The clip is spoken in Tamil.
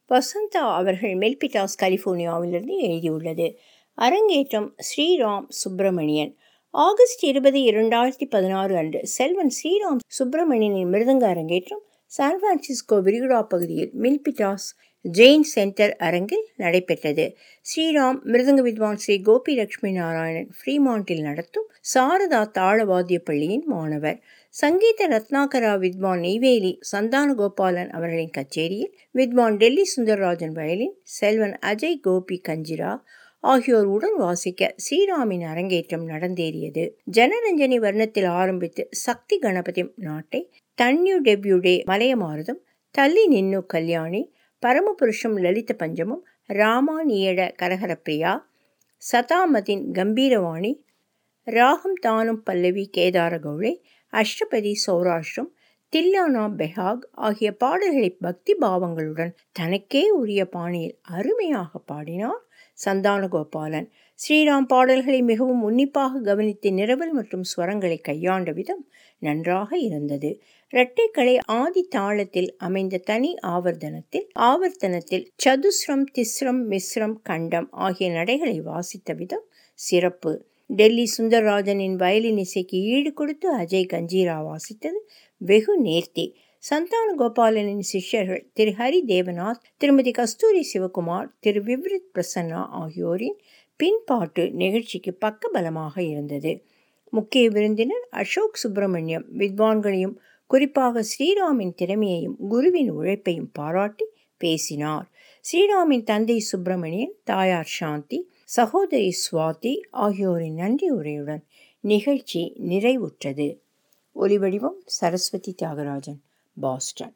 வசந்தா அவர்கள் மெல்பிட்டாஸ் கலிபோர்னியாவிலிருந்து எழுதியுள்ளது அரங்கேற்றம் ஸ்ரீராம் சுப்பிரமணியன் ஆகஸ்ட் இருபது இரண்டாயிரத்தி பதினாறு அன்று செல்வன் ஸ்ரீராம் சுப்பிரமணியனின் மிருதங்க அரங்கேற்றம் சான் பிரான்சிஸ்கோ விரிகுடா பகுதியில் மில்பிட்டாஸ் ஜெயின் சென்டர் அரங்கில் நடைபெற்றது ஸ்ரீராம் மிருதங்க வித்வான் ஸ்ரீ கோபி லட்சுமி நாராயணன் ஃப்ரீமாண்டில் நடத்தும் சாரதா தாளவாத்திய பள்ளியின் மாணவர் சங்கீத ரத்னாகரா வித்வான் நெய்வேலி சந்தான கோபாலன் அவர்களின் கச்சேரியில் வித்வான் டெல்லி சுந்தரராஜன் வயலின் செல்வன் அஜய் கோபி கஞ்சிரா ஆகியோர் உடன் வாசிக்க ஸ்ரீராமின் அரங்கேற்றம் நடந்தேறியது ஜனரஞ்சனி வர்ணத்தில் ஆரம்பித்து சக்தி கணபதி நாட்டை தன்யு டெப்யுடே மலையமாருதம் தள்ளி நின்னு கல்யாணி பரமபுருஷம் லலித பஞ்சமும் ராமா நீயட கரகரப்பிரியா சதாமதின் கம்பீரவாணி ராகம் தானும் பல்லவி கேதார கௌளை அஷ்டபதி சௌராஷ்டிரம் தில்லானா பெஹாக் ஆகிய பாடல்களை பக்தி பாவங்களுடன் தனக்கே உரிய பாணியில் அருமையாக பாடினார் சந்தான கோபாலன் ஸ்ரீராம் பாடல்களை மிகவும் உன்னிப்பாக கவனித்து நிரவல் மற்றும் ஸ்வரங்களை கையாண்ட விதம் நன்றாக இருந்தது இரட்டைக்கலை ஆதி தாளத்தில் அமைந்த தனி ஆவர்த்தனத்தில் ஆவர்த்தனத்தில் சதுஸ்ரம் திஸ்ரம் மிஸ்ரம் கண்டம் ஆகிய நடைகளை வாசித்த விதம் சிறப்பு டெல்லி சுந்தரராஜனின் வயலின் இசைக்கு ஈடு கொடுத்து அஜய் கஞ்சீரா வாசித்தது வெகு நேர்த்தி சந்தான கோபாலனின் சிஷ்யர்கள் திரு ஹரி தேவநாத் திருமதி கஸ்தூரி சிவகுமார் திரு விவ்ரித் பிரசன்னா ஆகியோரின் பின்பாட்டு நிகழ்ச்சிக்கு பக்கபலமாக இருந்தது முக்கிய விருந்தினர் அசோக் சுப்பிரமணியம் வித்வான்களையும் குறிப்பாக ஸ்ரீராமின் திறமையையும் குருவின் உழைப்பையும் பாராட்டி பேசினார் ஸ்ரீராமின் தந்தை சுப்பிரமணியன் தாயார் சாந்தி சகோதரி சுவாதி ஆகியோரின் நன்றி உரையுடன் நிகழ்ச்சி நிறைவுற்றது ஒலிவடிவம் சரஸ்வதி தியாகராஜன் பாஸ்டன்